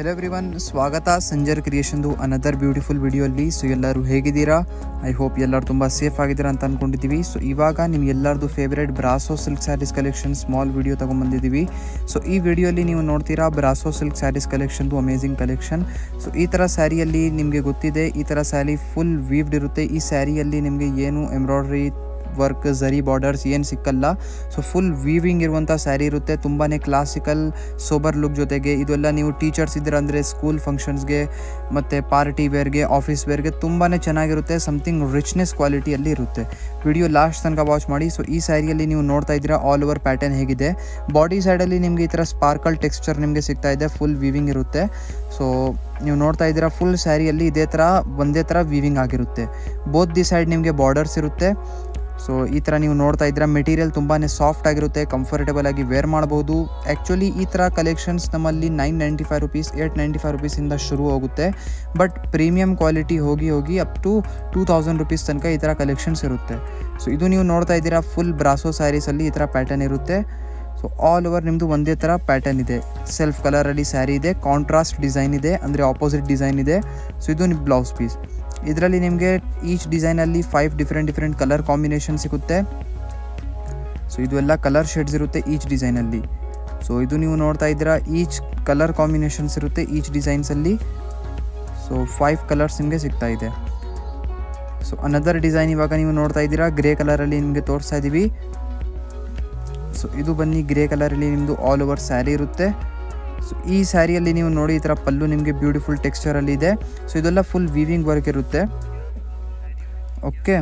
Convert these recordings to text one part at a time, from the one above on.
hello everyone ಸ್ವಾಗತ ಸಂಜರ್ ಕ್ರಿಯೇಷನ್ದು another beautiful video ಅಲ್ಲಿ ಸೊ ಎಲ್ಲರೂ ಹೇಗಿದ್ದೀರಾ ಐ ಹೋಪ್ ಎಲ್ಲರೂ ತುಂಬ ಸೇಫ್ ಆಗಿದ್ದೀರಾ ಅಂತ ಅಂದ್ಕೊಂಡಿದ್ದೀವಿ ಸೊ ಇವಾಗ ನಿಮ್ಮ ಎಲ್ಲರದು favourite brasso silk sarees collection small video ತೊಗೊಂಬಂದಿದ್ದೀವಿ ಸೊ ಈ ವಿಡಿಯೋಲಿ ನೀವು ನೋಡ್ತೀರಾ ಬ್ರಾಸೋ ಸಿಲ್ಕ್ ಸ್ಯಾರೀಸ್ ಕಲೆಕ್ಷನ್ದು ಅಮೇಝಿಂಗ್ ಕಲೆಕ್ಷನ್ ಸೊ ಈ ಥರ ಸ್ಯಾರಿಯಲ್ಲಿ ನಿಮಗೆ ಗೊತ್ತಿದೆ ಈ ಥರ ಸ್ಯಾರಿ ಫುಲ್ ವೀವ್ಡ್ ಇರುತ್ತೆ ಈ ಸ್ಯಾರಿಯಲ್ಲಿ ನಿಮಗೆ ಏನು ಎಂಬ್ರಾಯ್ಡ್ರಿ ವರ್ಕ್ ಝರಿ ಬಾರ್ಡರ್ಸ್ ಏನು ಸಿಕ್ಕಲ್ಲ ಸೊ ಫುಲ್ ವೀವಿಂಗ್ ಇರುವಂಥ ಸ್ಯಾರಿ ಇರುತ್ತೆ ತುಂಬಾ ಕ್ಲಾಸಿಕಲ್ ಸೋಬರ್ ಲುಕ್ ಜೊತೆಗೆ ಇದೆಲ್ಲ ನೀವು ಟೀಚರ್ಸ್ ಇದ್ದೀರ ಅಂದರೆ ಸ್ಕೂಲ್ ಫಂಕ್ಷನ್ಸ್ಗೆ ಮತ್ತು ಪಾರ್ಟಿ ವೇರ್ಗೆ ಆಫೀಸ್ ವೇರ್ಗೆ ತುಂಬಾ ಚೆನ್ನಾಗಿರುತ್ತೆ ಸಮಥಿಂಗ್ ರಿಚ್ನೆಸ್ ಕ್ವಾಲಿಟಿಯಲ್ಲಿ ಇರುತ್ತೆ ವಿಡಿಯೋ ಲಾಸ್ಟ್ ತನಕ ವಾಚ್ ಮಾಡಿ ಸೊ ಈ ಸ್ಯಾರಿಯಲ್ಲಿ ನೀವು ನೋಡ್ತಾ ಇದ್ದೀರಾ ಆಲ್ ಓವರ್ ಪ್ಯಾಟರ್ನ್ ಹೇಗಿದೆ ಬಾಡಿ ಸೈಡಲ್ಲಿ ನಿಮಗೆ ಈ ಥರ ಸ್ಪಾರ್ಕಲ್ ಟೆಕ್ಸ್ಚರ್ ನಿಮಗೆ ಸಿಗ್ತಾ ಇದೆ ಫುಲ್ ವೀವಿಂಗ್ ಇರುತ್ತೆ ಸೊ ನೀವು ನೋಡ್ತಾ ಇದ್ದೀರಾ ಫುಲ್ ಸ್ಯಾರಿಯಲ್ಲಿ ಇದೇ ಥರ ಒಂದೇ ಥರ ವೀವಿಂಗ್ ಆಗಿರುತ್ತೆ ಬೋತ್ ದಿ ಸೈಡ್ ನಿಮಗೆ ಬಾರ್ಡರ್ಸ್ ಇರುತ್ತೆ ಸೊ ಈ ಥರ ನೀವು ನೋಡ್ತಾ ಇದ್ದೀರಾ ಮೆಟೀರಿಯಲ್ ತುಂಬಾ ಸಾಫ್ಟ್ ಆಗಿರುತ್ತೆ ಕಂಫರ್ಟೇಬಲ್ ಆಗಿ ವೇರ್ ಮಾಡ್ಬೋದು ಆ್ಯಕ್ಚುಲಿ ಈ ಥರ ಕಲೆಕ್ಷನ್ಸ್ ನಮ್ಮಲ್ಲಿ nine ninety five rupees eight ninety five ರುಪೀಸಿಂದ ಶುರು ಹೋಗುತ್ತೆ ಬಟ್ ಪ್ರೀಮಿಯಂ ಕ್ವಾಲಿಟಿ ಹೋಗಿ ಹೋಗಿ up to two thousand rupees ತನಕ ಈ ಥರ ಕಲೆಕ್ಷನ್ಸ್ ಇರುತ್ತೆ ಸೊ ಇದು ನೀವು ನೋಡ್ತಾ ಇದ್ದೀರಾ ಫುಲ್ ಬ್ರಾಸೋ ಸ್ಯಾರೀಸಲ್ಲಿ ಈ ಥರ ಪ್ಯಾಟರ್ನ್ ಇರುತ್ತೆ ಸೊ ಆಲ್ ಓವರ್ ನಿಮ್ಮದು ಒಂದೇ ಥರ ಪ್ಯಾಟರ್ನ್ ಇದೆ ಸೆಲ್ಫ್ ಕಲರಲ್ಲಿ ಸ್ಯಾರಿ ಇದೆ ಕಾಂಟ್ರಾಸ್ಟ್ ಡಿಸೈನ್ ಇದೆ ಅಂದರೆ ಆಪೋಸಿಟ್ ಡಿಸೈನ್ ಇದೆ ಸೊ ಇದು ನಿಮ್ಮ ಬ್ಲೌಸ್ ಪೀಸ್ ಇದರಲ್ಲಿ ನಿಮಗೆ ಈಚ್ ಡಿಸೈನಲ್ಲಿ five different different colour combination ಸಿಗುತ್ತೆ ಸೊ ಇದು ಎಲ್ಲ ಕಲರ್ ಶೇಡ್ಸ್ ಇರುತ್ತೆ ಈಚ್ ಡಿಸೈನಲ್ಲಿ ಸೊ ಇದು ನೀವು ನೋಡ್ತಾ ಇದ್ದೀರಾ ಈಚ್ ಕಲರ್ ಕಾಂಬಿನೇಷನ್ಸ್ ಇರುತ್ತೆ ಈಚ್ ಡಿಸೈನ್ಸಲ್ಲಿ ಸೊ ಫೈವ್ ಕಲರ್ಸ್ ನಿಮಗೆ ಸಿಗ್ತಾ ಇದೆ ಸೊ ಅನದರ್ ಡಿಸೈನ್ ಇವಾಗ ನೀವು ನೋಡ್ತಾ ಇದ್ದೀರಾ ಗ್ರೇ ಕಲರಲ್ಲಿ ನಿಮಗೆ ತೋರಿಸ್ತಾ ಇದ್ದೀವಿ ಸೊ ಇದು ಬನ್ನಿ ಗ್ರೇ ಕಲರಲ್ಲಿ ನಿಮ್ಮದು ಆಲ್ ಓವರ್ ಸ್ಯಾರಿ ಇರುತ್ತೆ ಸೊ ಈ ಸ್ಯಾರಿಯಲ್ಲಿ ನೀವು ನೋಡಿ ಈ ಥರ ಪಲ್ಲು ನಿಮಗೆ ಬ್ಯೂಟಿಫುಲ್ ಟೆಕ್ಸ್ಚರಲ್ಲಿ ಇದೆ ಸೊ ಇದೆಲ್ಲ ಫುಲ್ ವೀವಿಂಗ್ ವರ್ಕ್ ಇರುತ್ತೆ ಓಕೆ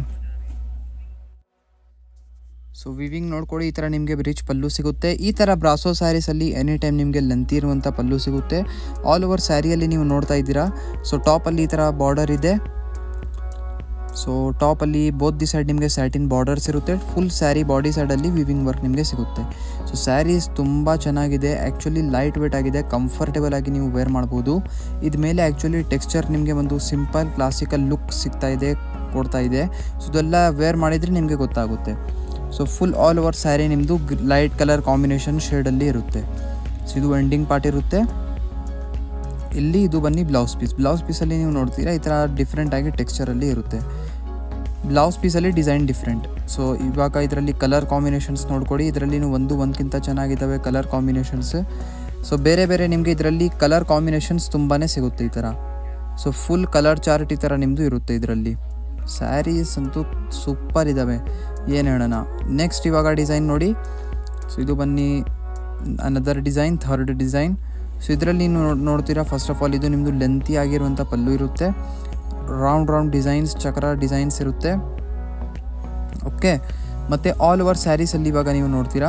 ಸೊ ವಿವಿಂಗ್ ನೋಡ್ಕೊಳ್ಳಿ ಈ ಥರ ನಿಮಗೆ ರಿಚ್ ಪಲ್ಲು ಸಿಗುತ್ತೆ ಈ ಥರ ಬ್ರಾಸೋ ಸ್ಯಾರೀಸಲ್ಲಿ ಎನಿ ಟೈಮ್ ನಿಮಗೆ ಲೆಂತಿ ಇರುವಂಥ ಪಲ್ಲು ಸಿಗುತ್ತೆ ಆಲ್ ಓವರ್ ಸ್ಯಾರಿಯಲ್ಲಿ ನೀವು ನೋಡ್ತಾ ಇದ್ದೀರಾ ಸೊ ಟಾಪಲ್ಲಿ ಈ ಥರ ಬಾರ್ಡರ್ ಇದೆ ಸೊ ಟಾಪಲ್ಲಿ ಬೋತ್ ದಿ ಸೈಡ್ ನಿಮಗೆ ಸ್ಯಾಟಿನ್ ಬಾರ್ಡರ್ಸ್ ಇರುತ್ತೆ ಫುಲ್ ಸ್ಯಾರಿ ಬಾಡಿ ಸೈಡಲ್ಲಿ ವಿವಿಂಗ್ ವರ್ಕ್ ನಿಮಗೆ ಸಿಗುತ್ತೆ ಸೊ ಸ್ಯಾರೀಸ್ ತುಂಬ ಚೆನ್ನಾಗಿದೆ ಆ್ಯಕ್ಚುಲಿ ಲೈಟ್ ವೇಟ್ ಆಗಿದೆ ಕಂಫರ್ಟೇಬಲ್ ಆಗಿ ನೀವು ವೇರ್ ಮಾಡ್ಬೋದು ಇದ ಮೇಲೆ ಆ್ಯಕ್ಚುಲಿ ಟೆಕ್ಸ್ಚರ್ ನಿಮಗೆ ಒಂದು ಸಿಂಪಲ್ ಕ್ಲಾಸಿಕಲ್ ಲುಕ್ ಸಿಗ್ತಾ ಇದೆ ಕೊಡ್ತಾ ಇದೆ ಸೊ ಇದೆಲ್ಲ ವೇರ್ ಮಾಡಿದರೆ ನಿಮಗೆ ಗೊತ್ತಾಗುತ್ತೆ so full all over saree ನಿಮ್ಮದು ಲೈಟ್ ಕಲರ್ ಕಾಂಬಿನೇಷನ್ ಶೇಡಲ್ಲಿ ಇರುತ್ತೆ ಸೊ ಇದು ಎಂಡಿಂಗ್ ಪಾರ್ಟ್ ಇರುತ್ತೆ ಇಲ್ಲಿ ಇದು ಬನ್ನಿ ಬ್ಲೌಸ್ ಪೀಸ್ ಬ್ಲೌಸ್ ಪೀಸಲ್ಲಿ ನೀವು ನೋಡ್ತೀರಾ ಈ ಥರ ಡಿಫ್ರೆಂಟಾಗಿ ಟೆಕ್ಸ್ಚರಲ್ಲಿ ಇರುತ್ತೆ ಬ್ಲೌಸ್ ಪೀಸಲ್ಲಿ ಡಿಸೈನ್ ಡಿಫ್ರೆಂಟ್ ಸೊ ಇವಾಗ ಇದರಲ್ಲಿ ಕಲರ್ ಕಾಂಬಿನೇಷನ್ಸ್ ನೋಡ್ಕೊಡಿ ಇದರಲ್ಲಿ ಒಂದು ಒಂದಕ್ಕಿಂತ ಚೆನ್ನಾಗಿದ್ದಾವೆ ಕಲರ್ ಕಾಂಬಿನೇಷನ್ಸ್ ಸೊ ಬೇರೆ ಬೇರೆ ನಿಮಗೆ ಇದರಲ್ಲಿ ಕಲರ್ ಕಾಂಬಿನೇಷನ್ಸ್ ತುಂಬಾ ಸಿಗುತ್ತೆ ಈ ಥರ ಸೊ ಫುಲ್ ಕಲರ್ ಚಾರ್ಟ್ ಈ ಥರ ನಿಮ್ಮದು ಇರುತ್ತೆ ಇದರಲ್ಲಿ ಸ್ಯಾರೀಸ್ ಅಂತೂ ಸೂಪರ್ ಇದ್ದಾವೆ ಏನು ಹೇಳೋಣ ನೆಕ್ಸ್ಟ್ ಇವಾಗ ಡಿಸೈನ್ ನೋಡಿ ಸೊ ಇದು ಬನ್ನಿ another design third design so ಇದರಲ್ಲಿ ನೀವು ನೋಡ್ತೀರಾ ಫಸ್ಟ್ ಆಫ್ ಆಲ್ ಇದು ನಿಮ್ಮದು ಲೆಂತಿ ಆಗಿರುವಂಥ ಪಲ್ಲು ಇರುತ್ತೆ ರೌಂಡ್ ರೌಂಡ್ ಡಿಸೈನ್ಸ್ ಚಕ್ರ ಡಿಸೈನ್ಸ್ ಇರುತ್ತೆ ಓಕೆ ಮತ್ತು ಆಲ್ ಓವರ್ ಸ್ಯಾರೀಸಲ್ಲಿ ಇವಾಗ ನೀವು ನೋಡ್ತೀರಾ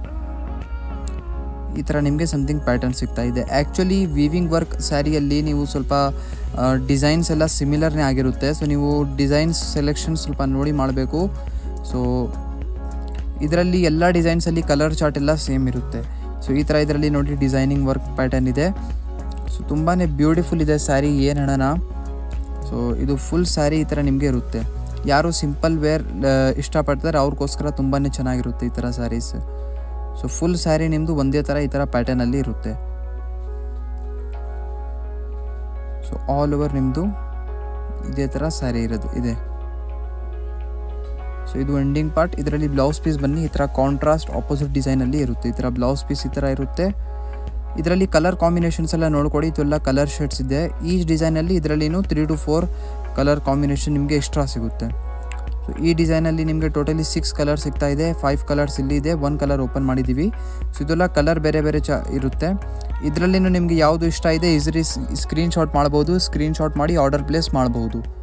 ಈ ಥರ ನಿಮಗೆ ಸಮಥಿಂಗ್ ಪ್ಯಾಟರ್ನ್ ಸಿಗ್ತಾ ಇದೆ ಆ್ಯಕ್ಚುಲಿ ವೀವಿಂಗ್ ವರ್ಕ್ ಸ್ಯಾರಿಯಲ್ಲಿ ನೀವು ಸ್ವಲ್ಪ ಡಿಸೈನ್ಸ್ ಎಲ್ಲ ಸಿಮಿಲರ್ನೇ ಆಗಿರುತ್ತೆ ಸೊ ನೀವು ಡಿಸೈನ್ಸ್ ಸೆಲೆಕ್ಷನ್ ಸ್ವಲ್ಪ ನೋಡಿ ಮಾಡಬೇಕು ಸೊ ಇದರಲ್ಲಿ ಎಲ್ಲ ಡಿಸೈನ್ಸಲ್ಲಿ ಕಲರ್ ಚಾರ್ಟ್ ಎಲ್ಲ ಸೇಮ್ ಇರುತ್ತೆ ಸೊ ಈ ಥರ ಇದರಲ್ಲಿ ನೋಡಿ ಡಿಸೈನಿಂಗ್ ವರ್ಕ್ ಪ್ಯಾಟರ್ನ್ ಇದೆ ಸೊ ತುಂಬಾ ಬ್ಯೂಟಿಫುಲ್ ಇದೆ ಸ್ಯಾರಿ ಏನು ಹೇಳೋಣ ಸೊ ಇದು ಫುಲ್ ಸ್ಯಾರಿ ಈ ಥರ ನಿಮಗೆ ಇರುತ್ತೆ ಯಾರು ಸಿಂಪಲ್ ವೇರ್ ಇಷ್ಟಪಡ್ತಾರೆ ಅವ್ರಿಗೋಸ್ಕರ ತುಂಬಾ ಚೆನ್ನಾಗಿರುತ್ತೆ ಈ ಥರ ಸ್ಯಾರೀಸ್ ಸೊ ಫುಲ್ ಸ್ಯಾರಿ ನಿಮ್ಮದು ಒಂದೇ ಥರ ಈ ಥರ ಪ್ಯಾಟರ್ನಲ್ಲಿ ಇರುತ್ತೆ ಸೊ ಆಲ್ ಓವರ್ ನಿಮ್ಮದು ಇದೇ ಥರ ಸ್ಯಾರಿ ಇರೋದು ಇದೆ ಸೊ ಇದು ಎಂಡಿಂಗ್ ಪಾರ್ಟ್ ಇದರಲ್ಲಿ ಬ್ಲೌಸ್ ಪೀಸ್ ಬನ್ನಿ ಈ ಥರ ಕಾಂಟ್ರಾಸ್ಟ್ ಆಪೋಸಿಟ್ ಡಿಸೈನಲ್ಲಿ ಇರುತ್ತೆ ಈ ಥರ ಬ್ಲೌಸ್ ಪೀಸ್ ಈ ಥರ ಇರುತ್ತೆ ಇದರಲ್ಲಿ ಕಲರ್ ಕಾಂಬಿನೇಷನ್ಸ್ ಎಲ್ಲ ನೋಡ್ಕೊಡಿ ಇದೆಲ್ಲ ಕಲರ್ ಶೇಡ್ಸ್ ಇದೆ ಈ ಡಿಸೈನಲ್ಲಿ ಇದರಲ್ಲಿನೂ three to four colour combination ನಿಮಗೆ ಎಕ್ಸ್ಟ್ರಾ ಸಿಗುತ್ತೆ ಸೊ ಈ ಡಿಸೈನಲ್ಲಿ ನಿಮಗೆ ಟೋಟಲಿ ಸಿಕ್ಸ್ ಕಲರ್ ಸಿಗ್ತಾ ಇದೆ ಫೈವ್ ಕಲರ್ಸ್ ಇಲ್ಲಿ ಇದೆ ಒನ್ ಕಲರ್ ಓಪನ್ ಮಾಡಿದ್ದೀವಿ ಸೊ ಇದೆಲ್ಲ ಕಲರ್ ಬೇರೆ ಬೇರೆ ಚ ಇರುತ್ತೆ ಇದರಲ್ಲಿನೂ ನಿಮಗೆ ಯಾವುದು ಇಷ್ಟ ಇದೆ ಈಸಿಲಿ ಸ್ಕ್ರೀನ್ಶಾಟ್ ಮಾಡ್ಬೋದು ಸ್ಕ್ರೀನ್ಶಾಟ್ ಮಾಡಿ ಆರ್ಡರ್ ಪ್ಲೇಸ್ ಮಾಡ್ಬೋದು